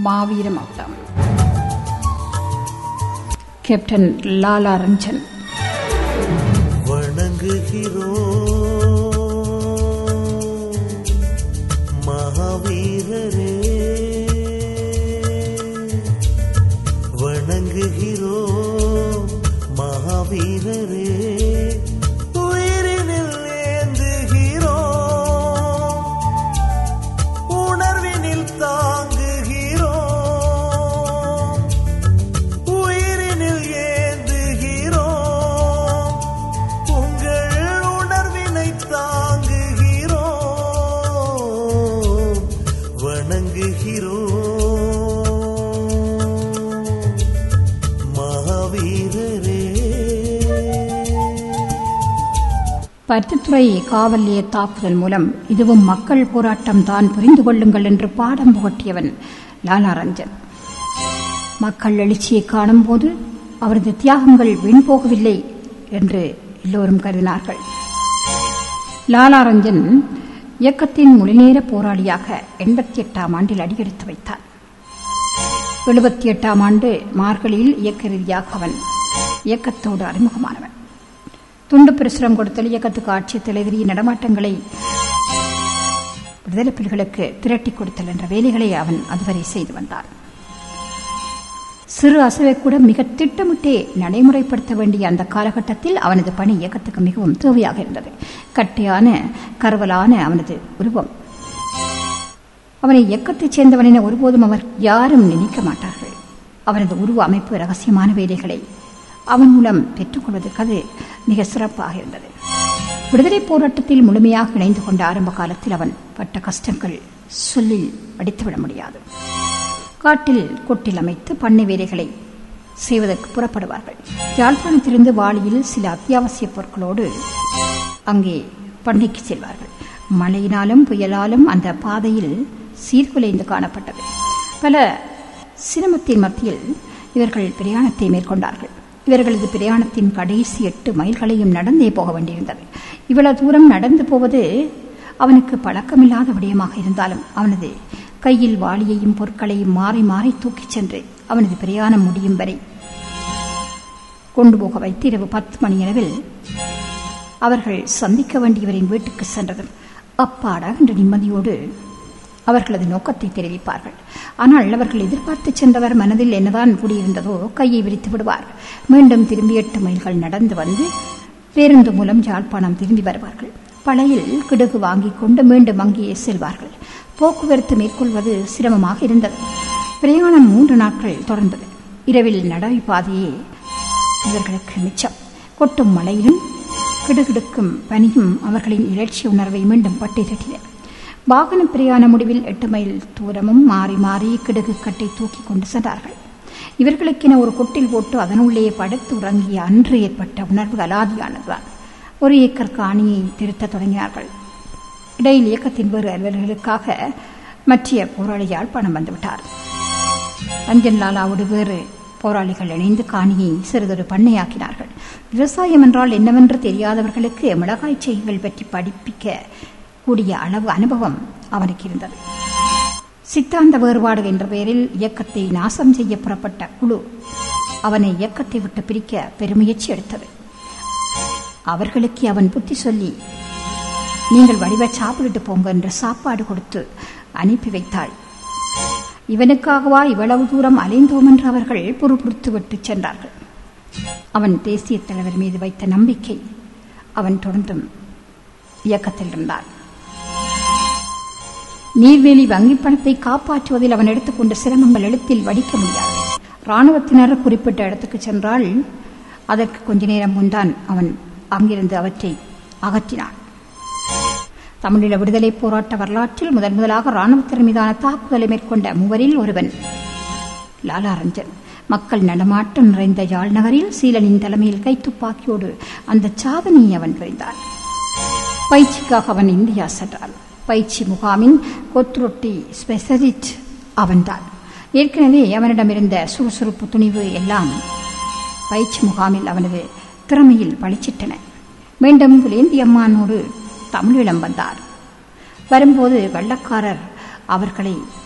மாவீர மகுடம் கேப்டன் லாலா ரஞ்சன் வணங்குகிறோம் மகாவீரரே வணங்குகிறோம் மகாவீரரே உயிரினில் ஏந்துகிறோம் உணர்வினில் தாங்குகிறோம் உயிரினில் ஏந்துகிறோம் உங்கள் உணர்வினை தாங்குகிறோம் வணங்குகிறோம் மகாவீரரே பருத்தித்துறை காவல் நிலைய தாக்குதல் மூலம் இதுவும் மக்கள் போராட்டம் தான் புரிந்து கொள்ளுங்கள் என்று பாடம் புகட்டியவன் லாலா ரஞ்சன் மக்கள் எழுச்சியை காணும்போது அவரது தியாகங்கள் வீண் போகவில்லை என்று எல்லோரும் கருதினார்கள் லாலா ரஞ்சன் இயக்கத்தின் முழுநேர போராளியாக எண்பத்தி எட்டாம் ஆண்டில் அடியெடுத்து வைத்தார் எழுபத்தி எட்டாம் ஆண்டு மார்கழியில் இயக்க ரீதியாக அவன் இயக்கத்தோடு அறிமுகமானவன் துண்டு பிரசுரம் கொடுத்தல் இயக்கத்துக்கு ஆட்சியத்தில் எதிரிய நடமாட்டங்களை விடுதலை புலிகளுக்கு திரட்டி கொடுத்தல் என்ற வேலைகளை அவன் அதுவரை செய்து வந்தான் சிறு அசைவை கூட மிக திட்டமிட்டே நடைமுறைப்படுத்த வேண்டிய அந்த காலகட்டத்தில் அவனது பணி இயக்கத்துக்கு மிகவும் தேவையாக இருந்தது கட்டையான கருவலான அவனது உருவம் அவனை இயக்கத்தைச் சேர்ந்தவன் என ஒருபோதும் அவர் யாரும் நினைக்க மாட்டார்கள் அவனது உருவ அமைப்பு ரகசியமான வேலைகளை அவன் மூலம் பெற்றுக்கொள்வதற்கு அது மிக சிறப்பாக இருந்தது விடுதலை போராட்டத்தில் முழுமையாக இணைந்து கொண்ட ஆரம்ப காலத்தில் அவன் பட்ட கஷ்டங்கள் சொல்லில் அடித்துவிட முடியாது காட்டில் கொட்டில் அமைத்து பண்ணை வேலைகளை செய்வதற்கு புறப்படுவார்கள் யாழ்ப்பாணத்திலிருந்து வாளியில் சில அத்தியாவசிய பொருட்களோடு அங்கே பண்ணைக்கு செல்வார்கள் மழையினாலும் புயலாலும் அந்த பாதையில் சீர்குலைந்து காணப்பட்டது பல சிரமத்தின் மத்தியில் இவர்கள் பிரயாணத்தை மேற்கொண்டார்கள் இவர்களது பிரயாணத்தின் கடைசி எட்டு மைல்களையும் நடந்தே போக வேண்டியிருந்தது இவ்வளவு தூரம் நடந்து போவது அவனுக்கு பழக்கமில்லாத விடயமாக இருந்தாலும் அவனது கையில் வாளியையும் பொருட்களையும் மாறி மாறி தூக்கிச் சென்று அவனது பிரயாணம் முடியும் வரை கொண்டு போக வைத்து இரவு பத்து மணியளவில் அவர்கள் சந்திக்க வேண்டியவரின் வீட்டுக்கு சென்றதும் அப்பாடா என்ற நிம்மதியோடு அவர்களது நோக்கத்தை தெரிவிப்பார்கள் ஆனால் அவர்கள் எதிர்பார்த்து சென்றவர் மனதில் என்னதான் கூடியிருந்ததோ கையை விரித்து விடுவார் மீண்டும் திரும்பி எட்டு மைல்கள் நடந்து வந்து பேருந்து மூலம் யாழ்ப்பாணம் திரும்பி வருவார்கள் பழையில் கிடுகு வாங்கிக் கொண்டு மீண்டும் அங்கேயே செல்வார்கள் போக்குவரத்து மேற்கொள்வது சிரமமாக இருந்தது பிரயாணம் மூன்று நாட்கள் தொடர்ந்தது இரவில் நடைபாதையே இவர்களுக்கு மிச்சம் கொட்டும் மழையிலும் கிடுகிடுக்கும் பனியும் அவர்களின் இலட்சி உணர்வை மீண்டும் பட்டி தட்டின வாகன பிரயாண முடிவில் எட்டு மைல் தூரமும் மாறி மாறி கிடுகு கட்டை தூக்கி கொண்டு சென்றார்கள் இவர்களுக்கென ஒரு கொட்டில் போட்டு அதனுள்ளே படுத்து உறங்கிய அன்று ஏற்பட்ட உணர்வு அலாதியானதுதான் ஒரு ஏக்கர் காணியை திருத்த தொடங்கினார்கள் இடையில் இயக்கத்தின் வேறு அலுவலர்களுக்காக மற்றிய போராளி யாழ்ப்பாணம் வந்துவிட்டார் ரஞ்சன் லாலாவோடு வேறு போராளிகள் இணைந்து காணியை சிறிதொரு பண்ணையாக்கினார்கள் விவசாயம் என்றால் என்னவென்று தெரியாதவர்களுக்கு மிளகாய் செய்கள் பற்றி படிப்பிக்க கூடிய அளவு அனுபவம் அவனுக்கு இருந்தது சித்தாந்த வேறுபாடு என்ற பெயரில் இயக்கத்தை நாசம் செய்ய புறப்பட்ட குழு அவனை இயக்கத்தை விட்டு பிரிக்க பெருமுயற்சி எடுத்தது அவர்களுக்கு அவன் புத்தி சொல்லி நீங்கள் வடிவ சாப்பிட்டுட்டு போங்க என்று சாப்பாடு கொடுத்து அனுப்பி வைத்தாள் இவனுக்காகவா இவ்வளவு தூரம் அலைந்தோம் என்று அவர்கள் பொறுப்புறுத்து விட்டு சென்றார்கள் அவன் தேசிய தலைவர் மீது வைத்த நம்பிக்கை அவன் தொடர்ந்தும் இயக்கத்தில் இருந்தான் நீர்வேலி வங்கிப் பணத்தை காப்பாற்றுவதில் அவன் எடுத்துக்கொண்ட சிரமங்கள் எழுத்தில் வடிக்க முடியாது இராணுவத்தினர் குறிப்பிட்ட இடத்துக்கு சென்றால் அதற்கு கொஞ்ச நேரம் முன்தான் அவன் அங்கிருந்து அவற்றை அகற்றினான் தமிழீழ விடுதலை போராட்ட வரலாற்றில் முதன் முதலாக இராணுவத்தினர் மீதான தாக்குதலை மேற்கொண்ட மூவரில் ஒருவன் லாலா ரஞ்சன் மக்கள் நடமாட்டம் நிறைந்த யாழ் நகரில் சீலனின் தலைமையில் கைத்துப்பாக்கியோடு அந்த சாதனையை அவன் புரிந்தான் பயிற்சிக்காக அவன் இந்தியா சென்றான் பயிற்சி முகாமின் கொத்ரொட்டி ஸ்பெஷலிஸ்ட் அவன்தான் ஏற்கனவே அவனிடமிருந்த சுறுசுறுப்பு துணிவு எல்லாம் பயிற்சி முகாமில் அவனது திறமையில் பளிச்சிட்டன மீண்டும் புலேந்தி அம்மானோடு தமிழீழம் வந்தார் வரும்போது வெள்ளக்காரர் அவர்களை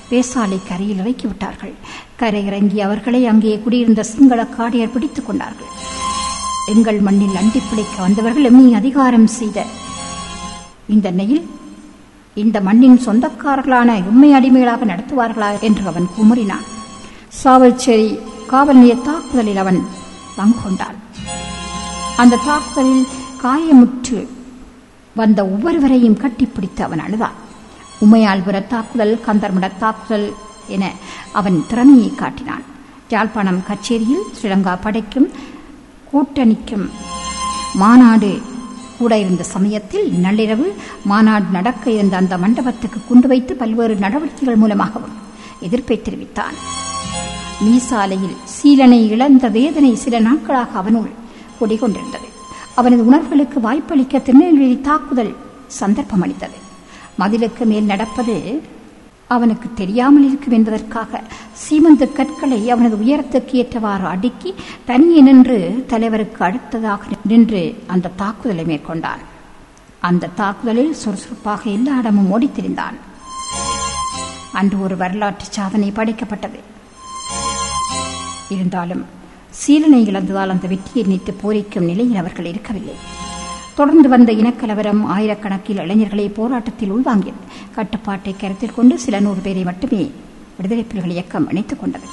வேசாலை கரையில் இறக்கிவிட்டார்கள் கரை இறங்கி அவர்களை அங்கே குடியிருந்த சிங்கள காடியர் பிடித்துக் கொண்டார்கள் எங்கள் மண்ணில் அண்டி பிழைக்க வந்தவர்கள் எம்மி அதிகாரம் செய்த இந்த நெயில் இந்த மண்ணின் சொந்தக்காரர்களான உண்மை அடிமைகளாக நடத்துவார்களா என்று அவன் குமுறினான் சாவல்சேரி காவல் நிலைய தாக்குதலில் அவன் பங்கு கொண்டான் அந்த தாக்குதலில் காயமுற்று வந்த ஒவ்வொருவரையும் கட்டிப்பிடித்து அவன் அழுதான் உமையாள்புர தாக்குதல் கந்தர்மட தாக்குதல் என அவன் திறமையை காட்டினான் யாழ்ப்பாணம் கச்சேரியில் ஸ்ரீலங்கா படைக்கும் கூட்டணிக்கும் மாநாடு கூட இருந்த சமயத்தில் நள்ளிரவு மாநாடு நடக்க இருந்த அந்த மண்டபத்துக்கு கொண்டு வைத்து பல்வேறு நடவடிக்கைகள் மூலமாகவும் எதிர்ப்பை தெரிவித்தான் மீசாலையில் சீலனை இழந்த வேதனை சில நாட்களாக அவனுள் குடிகொண்டிருந்தது அவனது உணர்வுகளுக்கு வாய்ப்பளிக்க திருநெல்வேலி தாக்குதல் சந்தர்ப்பம் அளித்தது மதிலுக்கு மேல் நடப்பது அவனுக்கு தெரியாமல் இருக்கும் என்பதற்காக சீமந்து கற்களை அவனது உயரத்துக்கு ஏற்றவாறு அடுக்கி தனியே நின்று தலைவருக்கு அடுத்ததாக நின்று அந்த தாக்குதலை மேற்கொண்டான் அந்த தாக்குதலில் சுறுசுறுப்பாக எல்லா இடமும் ஓடித் திரிந்தான் அன்று ஒரு வரலாற்று சாதனை படைக்கப்பட்டது இருந்தாலும் சீலனை இழந்ததால் அந்த வெற்றியை நீத்து போரிக்கும் நிலையில் அவர்கள் இருக்கவில்லை தொடர்ந்து வந்த இனக்கலவரம் ஆயிரக்கணக்கில் இளைஞர்களை போராட்டத்தில் உள்வாங்கியது கட்டுப்பாட்டை கருத்தில் கொண்டு சில நூறு பேரை மட்டுமே விடுதலை புலிகள் இயக்கம் இணைத்துக் கொண்டது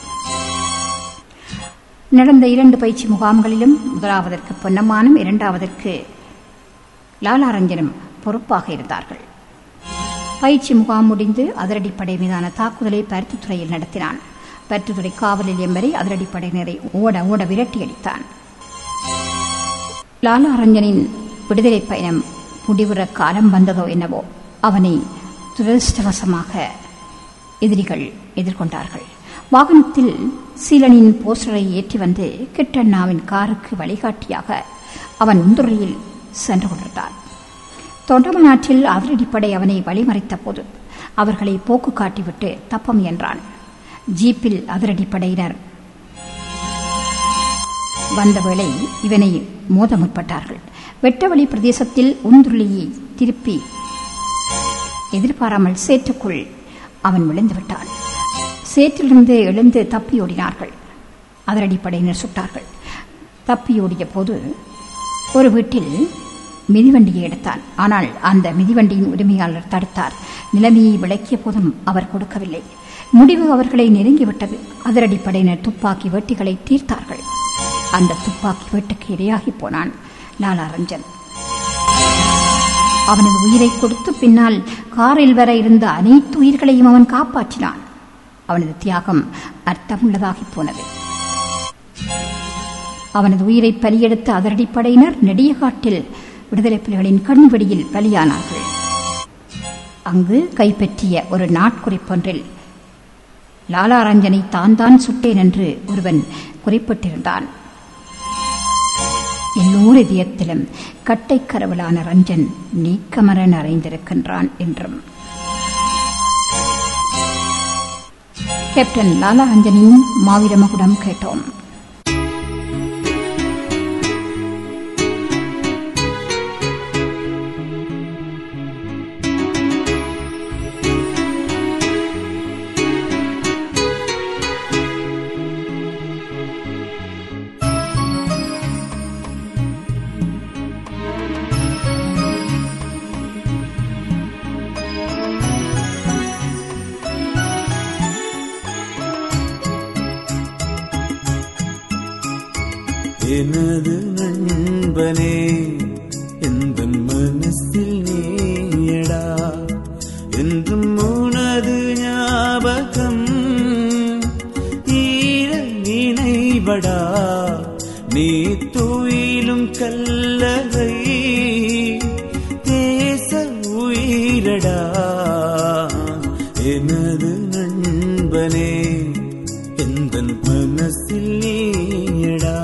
நடந்த இரண்டு பயிற்சி முகாம்களிலும் முதலாவதற்கு பொன்னம்மானும் இரண்டாவதற்கு லாலாரஞ்சனும் பொறுப்பாக இருந்தார்கள் பயிற்சி முகாம் முடிந்து அதிரடிப்படை மீதான தாக்குதலை பருத்தித்துறையில் நடத்தினான் பருத்தித்துறை காவல் நிலையம் வரை அதிரடிப்படையினரை ஓட ஓட விரட்டி அடித்தான் லாலாரஞ்சனின் விடுதலை பயணம் முடிவுற காலம் வந்ததோ என்னவோ அவனை துரதிருஷ்டவசமாக எதிரிகள் எதிர்கொண்டார்கள் வாகனத்தில் சீலனின் போஸ்டரை ஏற்றி வந்து கிட்டண்ணாவின் காருக்கு வழிகாட்டியாக அவன் உந்துறையில் சென்று கொண்டிருந்தான் தொண்டமநாட்டில் அதிரடிப்படை அவனை வழிமறைத்த போது அவர்களை போக்கு காட்டிவிட்டு தப்பம் என்றான் ஜீப்பில் அதிரடிப்படையினர் வந்த வேளை இவனை மோத முற்பட்டார்கள் வெட்டவெளி பிரதேசத்தில் உந்துருளியை திருப்பி எதிர்பாராமல் சேற்றுக்குள் அவன் விழுந்து விட்டான் சேற்றிலிருந்து எழுந்து தப்பியோடினார்கள் அதிரடிப்படையினர் சுட்டார்கள் தப்பியோடிய போது ஒரு வீட்டில் மிதிவண்டியை எடுத்தான் ஆனால் அந்த மிதிவண்டியின் உரிமையாளர் தடுத்தார் நிலைமையை விளக்கிய போதும் அவர் கொடுக்கவில்லை முடிவு அவர்களை நெருங்கிவிட்டது அதிரடிப்படையினர் துப்பாக்கி வேட்டிகளை தீர்த்தார்கள் அந்த துப்பாக்கி வேட்டுக்கு இரையாகி போனான் லாலாரஞ்சன் அவனது உயிரை கொடுத்து பின்னால் காரில் வர இருந்த அனைத்து உயிர்களையும் அவன் காப்பாற்றினான் அவனது தியாகம் அர்த்தமுள்ளதாகி போனது அவனது உயிரை பலியெடுத்த அதிரடிப்படையினர் நெடியகாட்டில் விடுதலை புலிகளின் கண்வெடியில் பலியானார்கள் அங்கு கைப்பற்றிய ஒரு நாட்குறிப்பொன்றில் லாலாரஞ்சனை தான் தான் சுட்டேன் என்று ஒருவன் குறிப்பிட்டிருந்தான் எல்லோர் இதயத்திலும் கட்டை கரவலான ரஞ்சன் நீக்கமர நிறைந்திருக்கின்றான் என்றும் கேப்டன் லாலாரஞ்சனின் மாவீரமகுடம் கேட்டோம் எனது நண்பனே எந்த மனசில் நீயடா என்றும் உனது ஞாபகம் ஈர நினைவடா நீ துயிலும் கல்லறை தேச உயிரடா எனது நண்பனே எந்த மனசில் நீயடா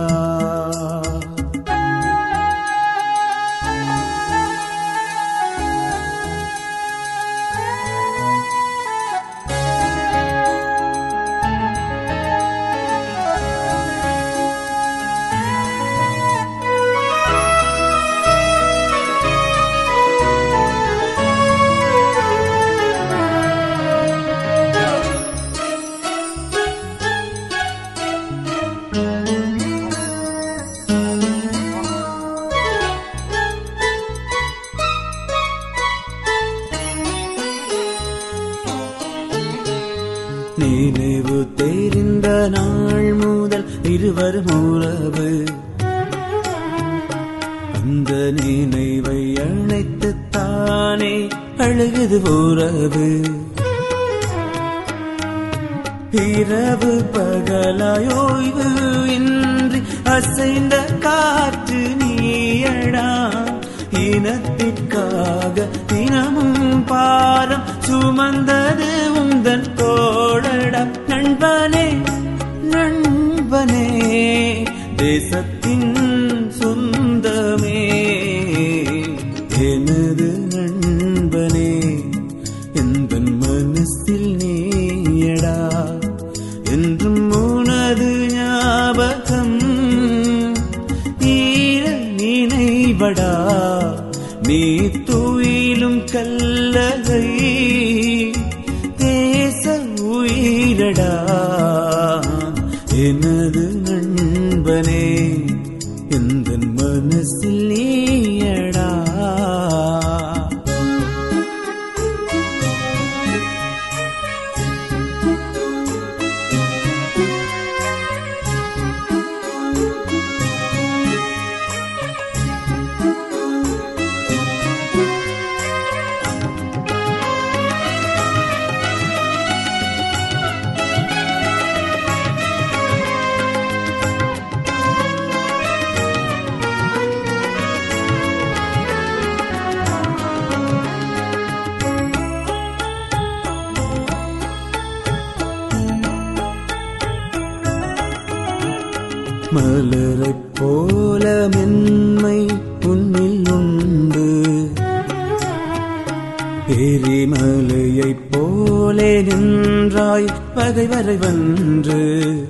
நினைவு தெரிந்த நாள் முதல் இருவரும் உறவு அந்த நினைவை அழைத்து தானே அழுகுது உறவு இரவு பகலாயோய்வு இன்றி அசைந்த காற்று நீயடா இனத்திற்காக தினமும் பாரம் சுமந்தது உந்தன் தோழடா நண்பனே நண்பனே தேசத்தின் சொந்தமே எனது நண்பனே எந்த மனசில் நீயடா என்றும் உனது ஞாபகம் ஈர நினைவடா நீ துயிலும் கல்லகை தேச உயிரடா எனது நண்பனே எந்த மனசில் நீயடா மலரைப் போல மென்மை உன்னில் உண்டு எரிமலையைப் போலே நின்றாய் பகைவரை வென்று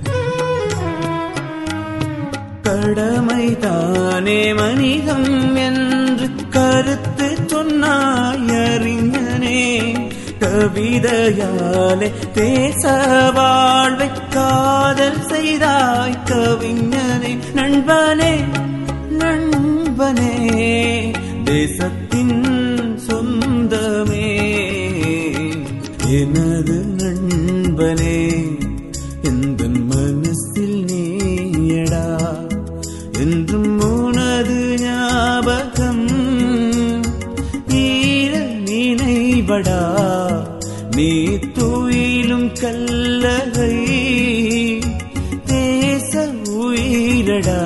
கடமை தானே மனிதம் என்று கருத்து சொன்னாய் அறிஞனே கவிதையாலே தேச வாழ்வை காதல் செய்தாய் கவிஞனே நண்பனே நண்பனே தேசத்தின் சொந்தமே எனது நண்பனே எந்த மனசில் நீயடா என்றும் உனது ஞாபகம் ஈர நினைவடா நீ துயிலும் கல்லகை தேச உயிரடா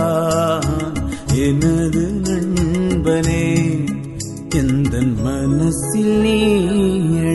எனது நண்பனே எந்த மனசில் நீயடா